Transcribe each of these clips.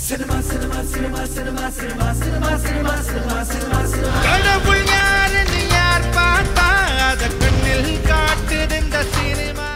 கடவுள் யாருன்னு யார் பார்த்தா அத கண்ணில் காட்டுது இந்த சினிமா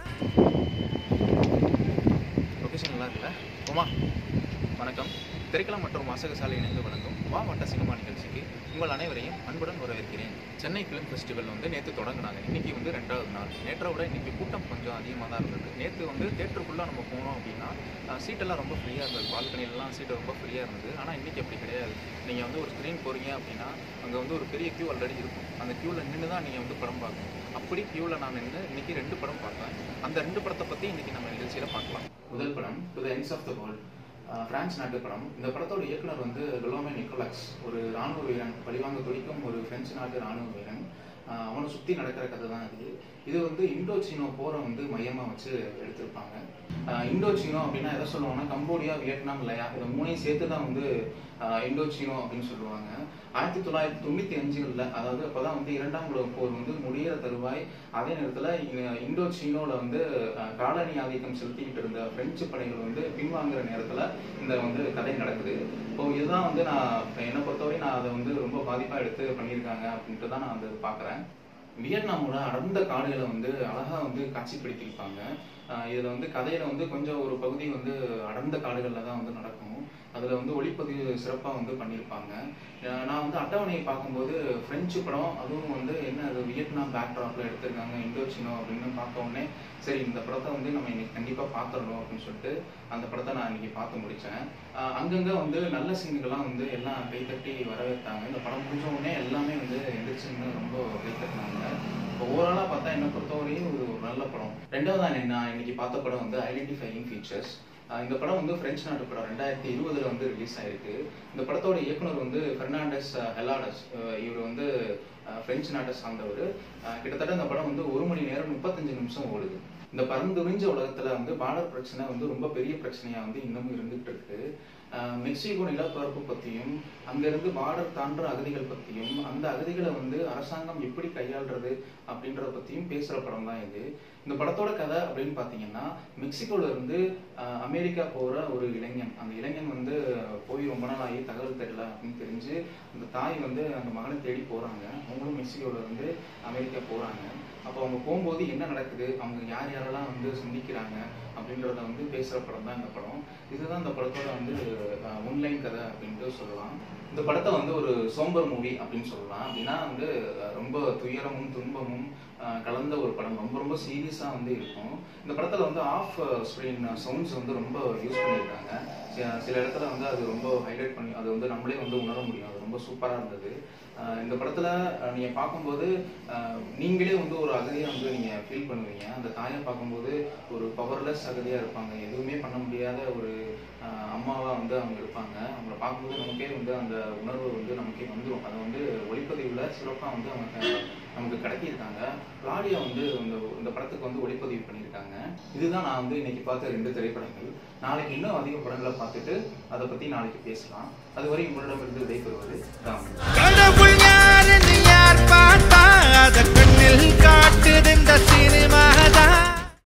லொகேஷன் நல்லா இருக்குல்ல உமா வணக்கம் திரைக்களம் மற்றும் வாசகசாலை இணைந்து வழங்கும் வா வட்ட சினிமா நிகழ்ச்சிக்கு உங்கள் அனைவரையும் அன்புடன் வரவேற்கிறேன் சென்னை ஃபிலிம் ஃபெஸ்டிவல் வந்து நேற்று தொடங்கினாங்க இன்னைக்கு வந்து ரெண்டாவது நாள் நேற்றை விட இன்னைக்கு கூட்டம் கொஞ்சம் அதிகமாக தான் இருந்தது நேற்று வந்து தேட்டருக்குள்ளே நம்ம போனோம் அப்படின்னா அஹ், சீட்டெல்லாம் ரொம்ப ஃப்ரீயாக இருந்தது பால்கனிலலாம் சீட்டு ரொம்ப ஃப்ரீயாக இருந்தது ஆனால் இன்னைக்கு அப்படி கிடையாது நீங்கள் வந்து ஒரு ஸ்க்ரீன் போகிறீங்க அப்படின்னா அங்கே வந்து ஒரு பெரிய க்யூ ஆல்ரெடி இருக்கும் அந்த க்யூவில் நின்று தான் நீங்கள் வந்து படம் பார்க்கணும் அப்படி க்யூவில் நான் நின்று இன்னைக்கு ரெண்டு படம் பார்த்தேன் அந்த ரெண்டு படத்தை பற்றி இன்னைக்கு நம்ம நிகழ்ச்சியில் பார்க்கலாம் முதல் படம் to the ends of the world France நாட்டு படம் இந்த படத்தோட இயக்குனர் வந்து லொலோமே நிக்கோலக்ஸ் ஒரு ராணுவ வீரன் பழிவாங்க துடிக்கும் ஒரு பிரெஞ்சு நாட்டு ராணுவ வீரன் ஆஹ் அவனை சுற்றி நடக்கிற கதை தான் இது இது வந்து இண்டோ சீனோ போரை வந்து மையமாக வச்சு எடுத்திருப்பாங்க ஆஹ் இண்டோ சீனோ அப்படின்னா எதை சொல்லுவாங்கன்னா கம்போடியா வியட்நாம் இல்லையா இதை மூணையும் சேர்த்து தான் வந்து ஆஹ் இண்டோ சீனோ அப்படின்னு சொல்லுவாங்க ஆயிரத்தி தொள்ளாயிரத்தி தொண்ணூற்றி அஞ்சுகளில் அதாவது அப்போ தான் வந்து இரண்டாம் உலக போர் வந்து முடியிற தருவாய் அதே நேரத்தில் இண்டோ சீனோவில் வந்து ஆஹ் காலனி ஆதிக்கம் செலுத்திக்கிட்டு இருந்த பிரெஞ்சு படைகள் வந்து பின்வாங்குற நேரத்தில் இந்த வந்து கதை நடக்குது இப்போ இதுதான் வந்து நான் என்னை பொறுத்தவரை நான் அதை வந்து ரொம்ப பாதிப்பாக எடுத்து பண்ணியிருக்காங்க அப்படின்ட்டு தான் நான் வந்து பார்க்குறேன் வியட்நாமோட அடர்ந்த காடுகளை வந்து அழகா வந்து காட்சிப்படுத்தியிருப்பாங்க ஆஹ் இதுல வந்து கதையில வந்து கொஞ்சம் ஒரு பகுதி வந்து அடர்ந்த காடுகள்ல தான் வந்து நடக்கும் அதுல வந்து ஒளிப்பதிவு சிறப்பா வந்து பண்ணியிருப்பாங்க ஆஹ் நான் வந்து அட்டவணையை பார்க்கும்போது பிரெஞ்சு படம் அதுவும் வந்து என்ன அது வியட்நாம் பேக்ட்ராப்ல எடுத்திருக்காங்க இண்டோச்சினோ அப்படின்னு பார்த்த உடனே சரி இந்த படத்தை வந்து நம்ம இன்னைக்கு கண்டிப்பா பார்த்துடணும் அப்படின்னு சொல்லிட்டு அந்த படத்தை நான் இன்னைக்கு பார்த்து முடிச்சேன் ஆஹ் அங்கங்க வந்து நல்ல சீன்கள்லாம் வந்து எல்லாம் கைத்தட்டி வரவேற்றாங்க இந்த படம் முடிஞ்ச உடனே எல்லாமே வந்து எந்திரிச்சுன்னு ரொம்ப கைத்தட்டினாங்க இப்போ ஓவராலாக பார்த்தா என்னை பொறுத்தவரையும் இது ஒரு நல்ல படம் ரெண்டாவது நான் நான் இன்னைக்கு பார்த்த படம் வந்து ஐடென்டிஃபையிங் ஃபீச்சர்ஸ் இந்த படம் வந்து பிரெஞ்சு நாட்டு படம் ரெண்டாயிரத்தி இருபதுல வந்து ரிலீஸ் ஆயிருக்கு இந்த படத்தோட இயக்குனர் வந்து பெர்னாண்டஸ் ஹெலாடஸ் இவர் வந்து அஹ், பிரெஞ்சு நாட்டை சார்ந்தவர் அஹ், கிட்டத்தட்ட இந்த படம் வந்து ஒரு மணி நேரம் முப்பத்தஞ்சு நிமிஷம் ஓடுது இந்த பரந்துவிஞ்ச உலகத்துல வந்து பார்டர் பிரச்சனை வந்து ரொம்ப பெரிய பிரச்சனையா வந்து இன்னமும் இருந்துட்டு இருக்கு அஹ், மெக்சிகோ நிலப்பரப்பு பத்தியும் அங்கிருந்து பார்டர் தாண்டுற அகதிகள் பத்தியும் அந்த அகதிகளை வந்து அரசாங்கம் எப்படி கையாளுறது அப்படின்றத பத்தியும் பேசுற படம் தான் இது இந்த படத்தோட கதை அப்படின்னு பாத்தீங்கன்னா மெக்சிகோல இருந்து அஹ், அமெரிக்கா போற ஒரு இளைஞன் அந்த இளைஞன் வந்து போய் ரொம்ப நாள் ஆகி தகவல் தெரியல அப்படின்னு தெரிஞ்சு அந்த தாய் வந்து அந்த மகனை தேடி போறாங்க அவங்களும் மெக்சிகோல இருந்து அமெரிக்கா போறாங்க அப்போ அவங்க போகும்போது என்ன நடக்குது அவங்க யார் யாரெல்லாம் வந்து சந்திக்கிறாங்க அப்படின்றத வந்து பேசுற படம் தான் இந்த படம் இதுதான் இந்த படத்தோட வந்து ஒன்லைன் கதை அப்படின்ட்டு சொல்லலாம் இந்த படத்தை வந்து ஒரு சோம்பர் மூவி அப்படின்னு சொல்லலாம் அப்படின்னா வந்து அஹ், ரொம்ப துயரமும் துன்பமும் அஹ், கலந்த ஒரு படம் ரொம்ப ரொம்ப சீரியஸா வந்து இருக்கும் இந்த படத்துல வந்து ஆஃப் ஸ்க்ரீன் சவுண்ட்ஸ் வந்து ரொம்ப யூஸ் பண்ணியிருக்காங்க சி- சில இடத்துல வந்து அது ரொம்ப ஹைலைட் பண்ணி அது வந்து நம்மளே வந்து உணர முடியும் அது ரொம்ப சூப்பரா இருந்தது அஹ், இந்த படத்துல அஹ், நீங்க பார்க்கும்போது அஹ், நீங்களே வந்து ஒரு அகதியா வந்து நீங்க ஃபீல் பண்ணுவீங்க அந்த தாயை பார்க்கும்போது ஒரு பவர்லெஸ் அகதியா இருப்பாங்க எதுவுமே பண்ண முடியாத ஒரு அஹ், அம்மாவா வந்து அவங்க இருப்பாங்க அவங்கள பார்க்கும்போது நமக்கே வந்து அந்த உணர்வு வந்து நமக்கே வந்துடும் அதை வந்து ஒளிப்பதிவுல சிறப்பா வந்து அவங்க நமக்கு கிடைக்கியிருக்காங்க கிளாடியா வந்து இந்த இந்த படத்துக்கு வந்து ஒளிப்பதிவு பண்ணியிருக்காங்க இதுதான் நான் வந்து இன்னைக்கு பார்த்த ரெண்டு திரைப்படங்கள் நாளைக்கு இன்னும் அதிக படங்களை பார்த்துட்டு அதை பத்தி நாளைக்கு பேசலாம் அதுவரை உங்களிடமிருந்து விடைபெறுவது ராம் கடவுள் யாருன்னு யார் பார்த்தா அத கண்ணில் காட்டுது இந்த சினிமா தான்